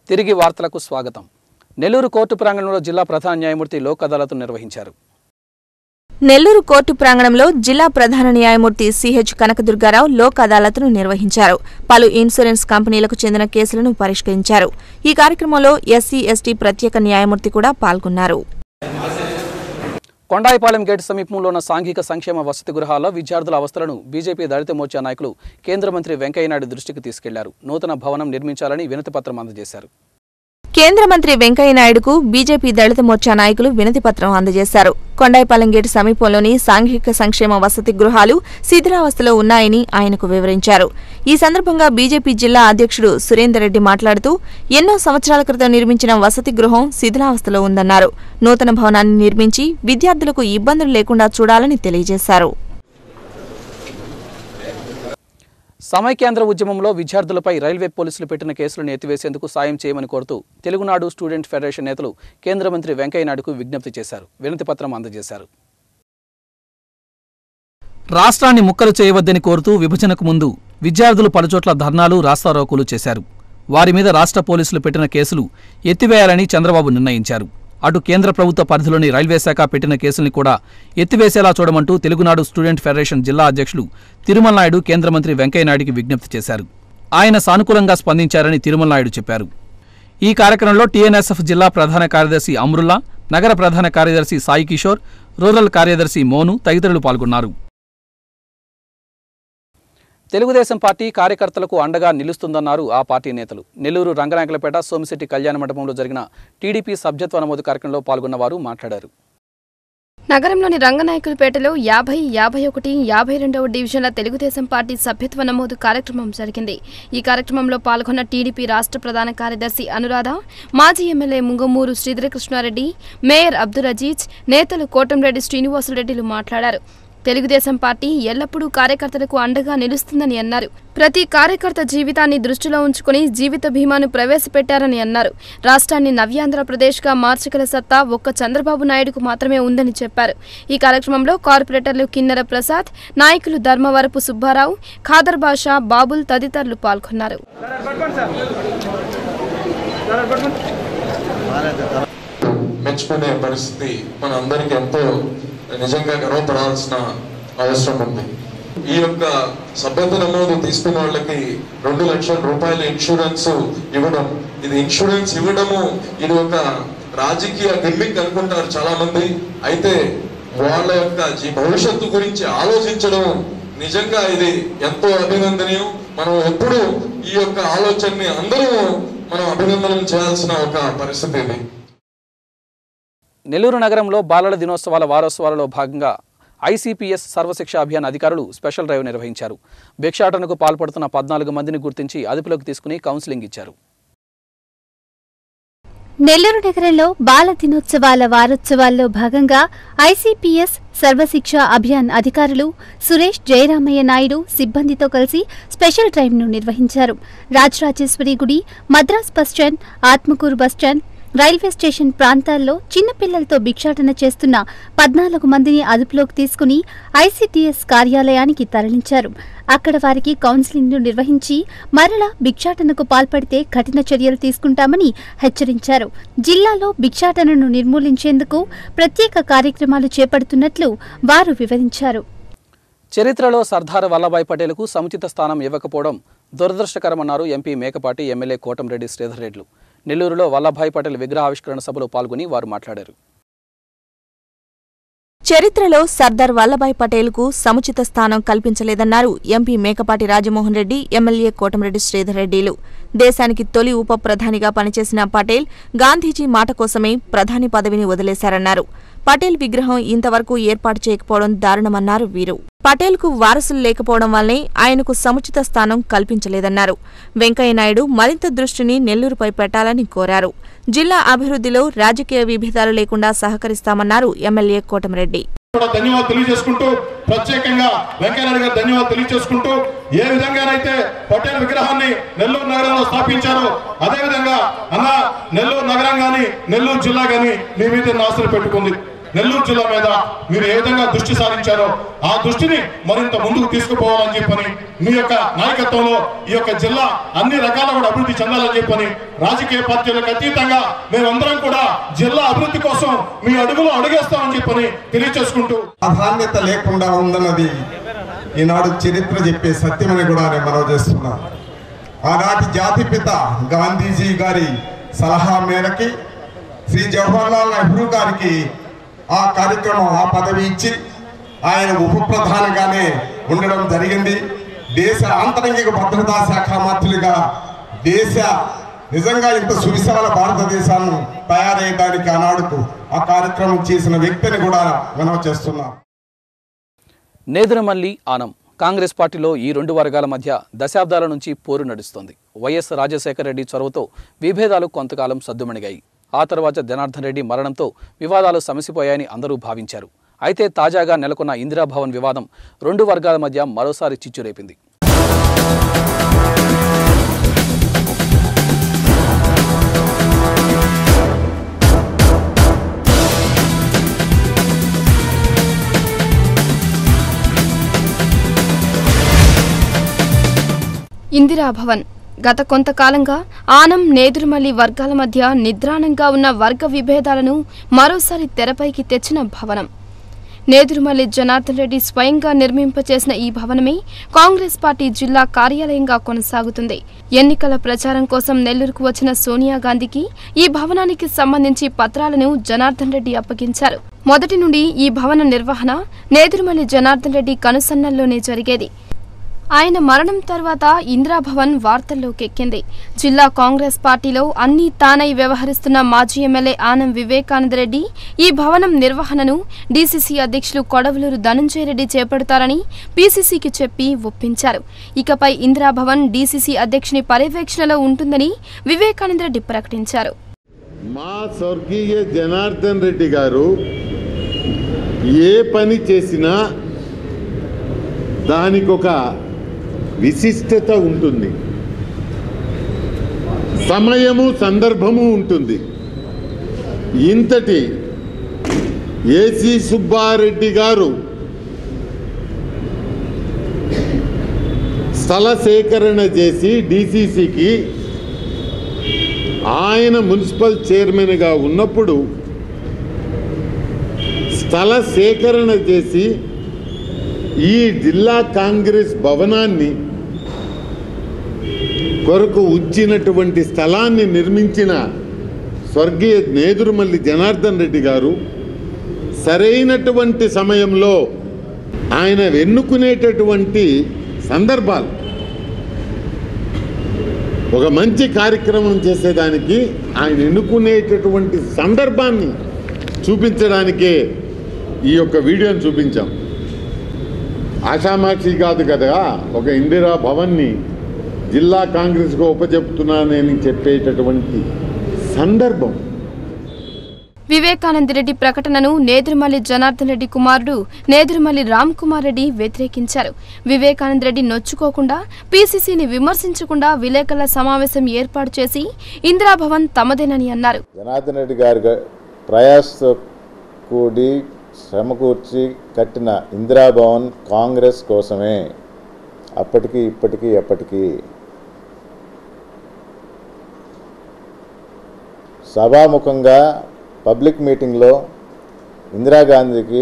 తిరిగి వార్తలకు స్వాగతం నెల్లూరు కోర్టు ప్రాంగణంలో జిల్లా ప్రధాన న్యాయమూర్తి లోక్ అదాలత్ నిర్వహించారు నెల్లూరు కోర్టు ప్రాంగణంలో జిల్లా ప్రధాన న్యాయమూర్తి సిహెచ్ కనకదుర్గారావు లోక్ అదాలత్ను నిర్వహించారు పలు ఇన్సూరెన్స్ కంపెనీలకు చెందిన కేసులను పరిష్కరించారు ఈ కార్యక్రమంలో ఎస్సీ ఎస్టీ ప్రత్యేక న్యాయమూర్తి కూడా పాల్గొన్నారు కొండాయిపాలెం గేట్ సమీపంలో ఉన్న సాంఘిక సంక్షేమ వసతి గృహాల్లో విద్యార్థుల అవస్థలను బీజేపీ దళిత మోర్చా నాయకులు కేంద్ర మంత్రి వెంకయ్యనాయుడు దృష్టికి తీసుకెళ్లారు నూతన భవనం నిర్మించాలని వినతిపత్రం అందజేశారు కేంద్ర మంత్రి వెంకయ్యనాయుడుకు బీజేపీ దళిత మోర్చా నాయకులు వినతి పత్రం అందజేశారు కొండాయిపాలెం గేటు సమీపంలోని సాంఘిక సంక్షేమ వసతి గృహాలు శిథిలావస్థలో ఉన్నాయని ఆయనకు వివరించారు ఈ సందర్భంగా బీజేపీ జిల్లా అధ్యక్షుడు సురేందర్ రెడ్డి మాట్లాడుతూ ఎన్నో సంవత్సరాల క్రితం నిర్మించిన వసతి గృహం శిథిలావస్థలో ఉందన్నారు నూతన భవనాన్ని నిర్మించి విద్యార్థులకు ఇబ్బందులు లేకుండా చూడాలని తెలియజేశారు సమైక్యాంధ్ర ఉద్యమంలో విద్యార్థులపై రైల్వే పోలీసులు పెట్టిన కేసులను ఎత్తివేసేందుకు సాయం చేయమని కోరుతూ తెలుగునాడు స్టూడెంట్ ఫెడరేషన్ నేతలు కేంద్ర మంత్రి వెంకయ్యనాయుడుకు విజ్ఞప్తి చేశారు వినతిపత్రం అందజేశారు రాష్ట్రాన్ని ముక్కలు చేయవద్దని కోరుతూ విభజనకు ముందు విద్యార్థులు పలుచోట్ల ధర్నాలు రాస్తారోకోలు చేశారు వారి మీద రాష్ట్ర పోలీసులు పెట్టిన కేసులు ఎత్తివేయాలని చంద్రబాబు నిర్ణయించారు అటు కేంద్ర ప్రభుత్వ పరిధిలోని రైల్వే శాఖ పెట్టిన కేసుల్ని కూడా ఎత్తివేసేలా చూడమంటూ తెలుగునాడు స్టూడెంట్ ఫెడరేషన్ జిల్లా అధ్యక్షులు తిరుమల నాయుడు కేంద్ర మంత్రి వెంకయ్యనాయుడికి విజ్ఞప్తి చేశారు ఆయన సానుకూలంగా స్పందించారని తిరుమల నాయుడు చెప్పారు ఈ కార్యక్రమంలో టీఎన్ఎస్ఎఫ్ జిల్లా ప్రధాన కార్యదర్శి అమ్రుల్లా నగర ప్రధాన కార్యదర్శి సాయి కిషోర్ రూరల్ కార్యదర్శి మోను తదితరులు పాల్గొన్నారు తెలుగుదేశం పార్టీ కార్యకర్తలకు అండగా నిలుస్తుందన్నారు ఆ పార్టీ నేతలు నెల్లూరు రంగనాయకులపేట సోమిశెట్టి కళ్యాణ మండపంలో జరిగిన టీడీపీ సభ్యత్వ నమోదు కార్యక్రమంలో పాల్గొన్న వారు మాట్లాడారు నగరంలోని రంగనాయకులపేటలో యాభై యాభై ఒకటి యాభై రెండవ డివిజన్ల తెలుగుదేశం పార్టీ సభ్యత్వ నమోదు కార్యక్రమం జరిగింది ఈ కార్యక్రమంలో పాల్గొన్న టీడీపీ రాష్ట్ర ప్రధాన కార్యదర్శి అనురాధ మాజీ ఎమ్మెల్యే ముంగమూరు శ్రీధరకృష్ణారెడ్డి మేయర్ అబ్దుల్ అజీజ్ నేతలు కోటంరెడ్డి శ్రీనివాసులరెడ్డిలు మాట్లాడారు తెలుగుదేశం పార్టీ ఎల్లప్పుడూ కార్యకర్తలకు అండగా నిలుస్తుందని అన్నారు ప్రతి కార్యకర్త జీవితాన్ని దృష్టిలో ఉంచుకుని జీవిత బీమాను ప్రవేశపెట్టారని అన్నారు రాష్ట్రాన్ని నవ్యాంధ్రప్రదేశ్గా మార్చగల సత్తా ఒక్క చంద్రబాబు నాయుడుకు మాత్రమే ఉందని చెప్పారు ఈ కార్యక్రమంలో కార్పొరేటర్లు కిన్నెర ప్రసాద్ నాయకులు ధర్మవరపు సుబ్బారావు ఖాదర్ బాషా బాబుల్ తదితరులు పాల్గొన్నారు మెచ్చుకునే పరిస్థితి మన అందరికి ఎంతో నిజంగా గర్వపడాల్సిన అవసరం ఉంది ఈ యొక్క సభ్యత నమోదు తీసుకున్న వాళ్ళకి రెండు లక్షల రూపాయల ఇన్సూరెన్స్ ఇవ్వడం ఇది ఇన్సూరెన్స్ ఇవ్వడము ఇది ఒక రాజకీయ గిమ్మిక్ అనుకుంటారు చాలా మంది అయితే వాళ్ళ యొక్క జీ- భవిష్యత్తు గురించి ఆలోచించడం నిజంగా ఇది ఎంతో అభినందనీయం మనం ఎప్పుడు ఈ యొక్క ఆలోచనని అందరూ మనం అభినందనం చేయాల్సిన ఒక పరిస్థితి ఇది నెల్లూరు నగరంలో బాలల దినోత్సవాల వారోత్సవాలలో భాగంగా ఐసీపీఎస్ సర్వశిక్ష అభియాన్ అధికారులు స్పెషల్ డ్రైవ్ నిర్వహించారు భిక్షాటనకు పాల్పడుతున్న పద్నాలుగు మందిని గుర్తించి అదుపులోకి తీసుకుని కౌన్సిలింగ్ ఇచ్చారు నెల్లూరు నగరంలో బాల దినోత్సవాల వారోత్సవాల్లో భాగంగా ఐసీపీఎస్ సర్వశిక్ష అభియాన్ అధికారులు సురేష్ జయరామయ్య నాయుడు సిబ్బందితో కలిసి స్పెషల్ డ్రైవ్ను నిర్వహించారు రాజరాజేశ్వరి గుడి Madras bus stand Atmakuru bus stand railway station ప్రాంతాల్లో చిన్నపిల్లలతో భిక్షాటన చేస్తున్న పద్నాలుగు మందిని అదుపులోకి తీసుకుని ఐసీటీఎస్ కార్యాలయానికి తరలించారు అక్కడ వారికి కౌన్సిలింగ్ను నిర్వహించి మరలా భిక్షాటనకు పాల్పడితే కఠిన చర్యలు తీసుకుంటామని హెచ్చరించారు జిల్లాలో భిక్షాటనను నిర్మూలించేందుకు ప్రత్యేక కార్యక్రమాలు చేపడుతున్నట్లు వారు వివరించారు చరిత్రలో సర్దార్ వల్లభాయ్ పటేల్కు సముచిత స్థానం ఇవ్వకపోవడం దురదృష్టకరమన్నారు ఎంపీ మేకపాటి ఎమ్మెల్యే కోటంరెడ్డి శ్రీధర్ రెడ్లు నెల్లూరులో వల్లభాయ్ పటేల్ విగ్రహావిష్కరణ సభలో పాల్గొని వారు మాట్లాడారు చరిత్రలో సర్దార్ వల్లభాయ్ పటేల్కు సముచిత స్థానం కల్పించలేదన్నారు ఎంపీ మేకపాటి రాజమోహన్ రెడ్డి ఎమ్మెల్యే కోటమిరెడ్డి శ్రీధర్ రెడ్డిలు దేశానికి తొలి ఉప ప్రధానిగా పనిచేసిన పటేల్ గాంధీజీ మాట కోసమే ప్రధాని పదవిని వదిలేశారన్నారు పటేల్ విగ్రహం ఇంతవరకు ఏర్పాటు చేయకపోవడం దారుణమన్నారు వీరు పటేల్కు వారసులు లేకపోవడం వల్లే ఆయనకు సముచిత స్థానం కల్పించలేదన్నారు వెంకయ్యనాయుడు మరింత దృష్టిని నెల్లూరుపై పెట్టాలని కోరారు జిల్లా అభివృద్ధిలో రాజకీయ విభేదాలు లేకుండా సహకరిస్తామన్నారు ఎమ్మెల్యే కోటమిరెడ్డి కూడా ధన్యవాదాలు తెలియజేసుకుంటూ ప్రత్యేకంగా వెంకయ్యనాయుడు గారు ధన్యవాదాలు తెలియజేసుకుంటూ ఏ విధంగానైతే పటేల్ విగ్రహాన్ని నెల్లూరు నగరంలో స్థాపించారో అదే విధంగా అన్న నెల్లూరు నగరం గాని నెల్లూరు జిల్లా గాని మీ మీద ఆశలు పెట్టుకుంది నెల్లూరు జిల్లా మీద మీరు ఏ విధంగా దృష్టి సారించారో ఆ దృష్టిని మరింత ముందుకు తీసుకుపోవాలని చెప్పని మీ యొక్క నాయకత్వంలో ఈ యొక్క జిల్లా అన్ని రకాల కూడా అభివృద్ధి చెందాలని చెప్పని రాజకీయ పార్టీలకు అతీతంగా మేమందరం కూడా జిల్లా అభివృద్ధి కోసం మీ అడుగులో అడుగేస్తామని చెప్పని తెలియచేసుకుంటూ ప్రాధాన్యత లేకుండా ఉందన్నది ఈనాడు చరిత్ర చెప్పే సత్యమని కూడా నేను మనవి చేస్తున్నా ఆనాటి జాతిపిత గాంధీజీ గారి సలహా మేరకి శ్రీ జవహర్లాల్ నెహ్రూ గారికి ఆ కార్యక్రమం ఆ పదవి ఇచ్చి ఆయన ఉప ప్రధానిగానే ఉండడం జరిగింది దేశ ఆంతరంగిక భద్రతా శాఖ మంత్రులుగా దేశ నిజంగా ఇంత సువిశాల భారతదేశాన్ని తయారయ్యడానికి ఆనాడుకు ఆ కార్యక్రమం చేసిన వ్యక్తిని కూడా మనం చేస్తున్నాం నేదురమల్లి ఆనం కాంగ్రెస్ పార్టీలో ఈ రెండు వర్గాల మధ్య దశాబ్దాల నుంచి పోరు నడుస్తోంది వైఎస్ రాజశేఖర రెడ్డి చొరవతో విభేదాలు కొంతకాలం సద్దుమణిగాయి ఆ తర్వాత జనార్దన్ రెడ్డి మరణంతో వివాదాలు సమసిపోయాయని అందరూ భావించారు అయితే తాజాగా నెలకొన్న ఇందిరాభవన్ వివాదం రెండు వర్గాల మధ్య మరోసారి చిచ్చురేపింది ఇందిరాభవన్ గత కొంతకాలంగా ఆనం నేదురుమల్లి వర్గాల మధ్య నిద్రాణంగా ఉన్న వర్గ విభేదాలను మరోసారి తెరపైకి తెచ్చిన భవనం నేదురుమల్లి జనార్దన్ రెడ్డి స్వయంగా నిర్మింపచేసిన ఈ భవనమే కాంగ్రెస్ పార్టీ జిల్లా కార్యాలయంగా కొనసాగుతుంది ఎన్నికల ప్రచారం కోసం నెల్లూరుకు వచ్చిన సోనియా గాంధీకి ఈ భవనానికి సంబంధించి పత్రాలను జనార్దన్ రెడ్డి అప్పగించారు మొదటి నుండి ఈ భవన నిర్వహణ నేదురుమల్లి జనార్దన్ రెడ్డి కనుసన్నల్లోనే జరిగేది ఆయన మరణం తర్వాత ఇందిరాభవన్ వార్తల్లోకి ఎక్కింది జిల్లా కాంగ్రెస్ పార్టీలో అన్ని తానై వ్యవహరిస్తున్న మాజీ ఎమ్మెల్యే ఆనం వివేకానంద రెడ్డి ఈ భవనం నిర్వహణను డీసీసీ అధ్యక్షులు కొడవలూరు ధనంజయ రెడ్డి చేపడతారని పీసీసీకి చెప్పి ఒప్పించారు ఇకపై ఇందిరాభవన్ డీసీసీ అధ్యక్షుని పర్యవేక్షణలో ఉంటుందని వివేకానంద రెడ్డి ప్రకటించారు మా స్వర్గీయ జనార్దన్ రెడ్డి గారు ఏ పని చేసినా దానికి ఒక విశిష్టత ఉంటుంది సమయము సందర్భము ఉంటుంది ఇంతటి ఏసీ సుబ్బారెడ్డి గారు స్థల సేకరణ చేసి డీసీసీకి ఆయన మున్సిపల్ చైర్మన్గా ఉన్నప్పుడు స్థల సేకరణ చేసి ఈ జిల్లా కాంగ్రెస్ భవనాన్ని కొరకు ఉంచినటువంటి స్థలాన్ని నిర్మించిన స్వర్గీయ నేదురుమల్లి జనార్దన్ రెడ్డి గారు సరైనటువంటి సమయంలో ఆయన ఎన్నుకునేటటువంటి సందర్భాలు ఒక మంచి కార్యక్రమం చేసేదానికి ఆయన ఎన్నుకునేటటువంటి సందర్భాన్ని చూపించడానికే ఈ యొక్క వీడియోని చూపించాం ఆషామాక్షి కాదు కదా ఒక ఇందిరా భవన్ని జిల్లా కాంగ్రెస్గా ఉపచెప్తున్నానని చెప్పేటటువంటి సందర్భం వివేకానంద రెడ్డి ప్రకటనను నేదురుమల్లి జనార్దన్ రెడ్డి కుమారుడు నేదురుమల్లి రామ్ కుమార్ రెడ్డి వ్యతిరేకించారు వివేకానంద రెడ్డి నొచ్చుకోకుండా పీసీసీని విమర్శించకుండా విలేకరుల సమావేశం ఏర్పాటు చేసి ఇందిరాభవన్ తమదేనని అన్నారు జనార్దన్ రెడ్డి గారి గ- ప్రయాసతో కూడి శ్రమకూర్చి కట్టిన ఇందిరాభవన్ కాంగ్రెస్ కోసమే అప్పటికి ఇప్పటికీ ఎప్పటికీ సభాముఖంగా పబ్లిక్ మీటింగ్లో ఇందిరాగాంధీకి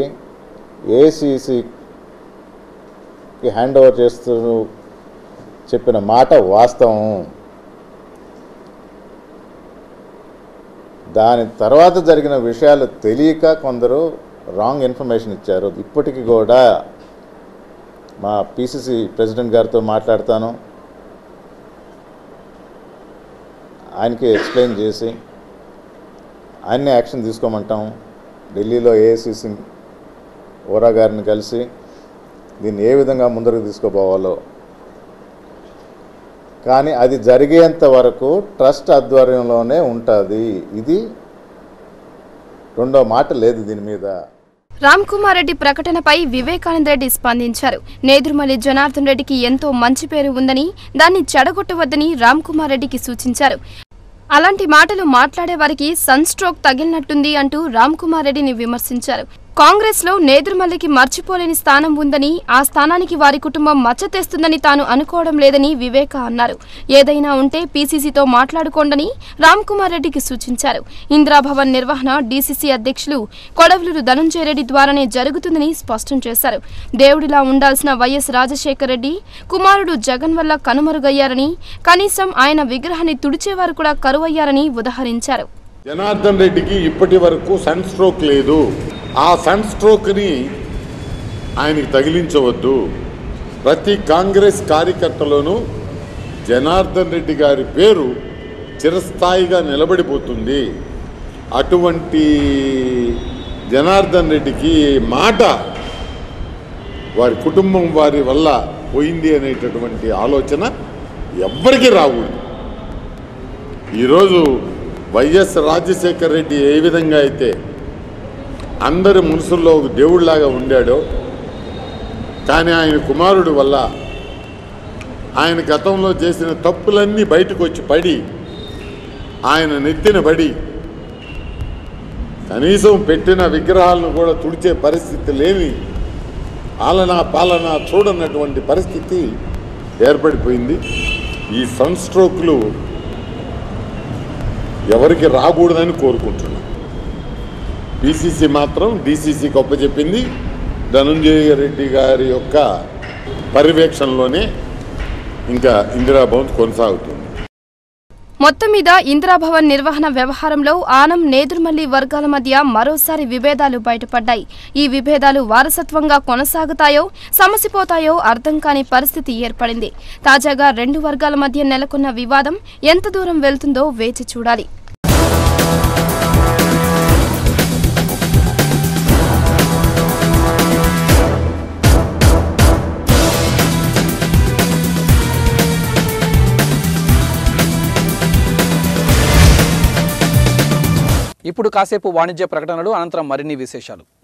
ఏసీసీకి హ్యాండ్ ఓవర్ చేస్తూ చెప్పిన మాట వాస్తవం దాని తర్వాత జరిగిన విషయాలు తెలియక కొందరు రాంగ్ ఇన్ఫర్మేషన్ ఇచ్చారు ఇప్పటికి కూడా మా పిసిసి ప్రెసిడెంట్ గారితో మాట్లాడతాను ఆయనకి ఎక్స్ప్లెయిన్ చేసి ఆయన్ని యాక్షన్ తీసుకోమంటాం ఢిల్లీలో ఏఐసిసి ఓరా గారిని కలిసి దీన్ని ఏ విధంగా ముందరకు తీసుకుపోవాలో కానీ అది జరిగేంత వరకు ట్రస్ట్ ఆధ్వర్యంలోనే ఉంటుంది ఇది రెండో మాట లేదు దీని మీద రామ్ కుమార్ రెడ్డి ప్రకటనపై వివేకానంద రెడ్డి స్పందించారు నేదురుమల్లి జనార్దన్ రెడ్డికి ఎంతో మంచి పేరు ఉందని దాన్ని చెడగొట్టవద్దని రామ్ కుమార్ రెడ్డికి సూచించారు అలాంటి మాటలు మాట్లాడే వారికి సన్ స్ట్రోక్ తగిలినట్టుంది అంటూ రామ్ కుమార్ రెడ్డిని విమర్శించారు కాంగ్రెస్ లో నేదురుమల్లికి మర్చిపోలేని స్థానం ఉందని ఆ స్థానానికి వారి కుటుంబం మచ్చ తెస్తుందని తాను అనుకోవడం లేదని వివేక అన్నారు ఏదైనా ఉంటే పీసీసీతో మాట్లాడుకోండని రామ్ కుమార్ రెడ్డికి సూచించారు ఇందిరాభవన్ నిర్వహణ డీసీసీ అధ్యక్షులు కొడవలూరు ధనుంజయ రెడ్డి ద్వారానే జరుగుతుందని స్పష్టం చేశారు దేవుడిలా ఉండాల్సిన వైఎస్ రాజశేఖర రెడ్డి కుమారుడు జగన్ వల్ల కనుమరుగయ్యారని కనీసం ఆయన విగ్రహాన్ని తుడిచేవారు కూడా కరువయ్యారని ఉదహరించారు జనార్దన్ రెడ్డికి ఇప్పటి వరకు సన్ స్ట్రోక్ లేదు ఆ సన్ స్ట్రోక్ని ఆయనకి తగిలించవద్దు ప్రతి కాంగ్రెస్ కార్యకర్తలోనూ జనార్దన్ రెడ్డి గారి పేరు చిరస్థాయిగా నిలబడిపోతుంది అటువంటి జనార్దన్ రెడ్డికి మాట వారి కుటుంబం వారి వల్ల పోయింది అనేటటువంటి ఆలోచన ఎవ్వరికీ రాకూడదు ఈరోజు వైఎస్ రాజశేఖర్ రెడ్డి ఏ విధంగా అయితే అందరి మనసుల్లో ఒక దేవుడిలాగా ఉండాడో కానీ ఆయన కుమారుడు వల్ల ఆయన గతంలో చేసిన తప్పులన్నీ బయటకు వచ్చి పడి ఆయన నెత్తిన పడి కనీసం పెట్టిన విగ్రహాలను కూడా తుడిచే పరిస్థితి లేని ఆలన పాలన చూడనటువంటి పరిస్థితి ఏర్పడిపోయింది ఈ సన్ స్ట్రోక్లు ఎవరికి రాకూడదని కోరుకుంటున్నాం పిసిసి మాత్రం డిసిసి గొప్ప చెప్పింది ధనుంజయ రెడ్డి గారి యొక్క పర్యవేక్షణలోనే ఇంకా ఇందిరాభవన్ కొనసాగుతుంది మొత్తం మీద ఇందిరాభవన్ నిర్వహణ వ్యవహారంలో ఆనం నేదురుమల్లి వర్గాల మధ్య మరోసారి విభేదాలు బయటపడ్డాయి ఈ విభేదాలు వారసత్వంగా కొనసాగుతాయో సమసిపోతాయో అర్థం కాని పరిస్థితి ఏర్పడింది తాజాగా రెండు వర్గాల మధ్య నెలకొన్న వివాదం ఎంత దూరం వెళ్తుందో వేచి చూడాలి ఇప్పుడు కాసేపు వాణిజ్య ప్రకటనలు అనంతరం మరిన్ని విశేషాలు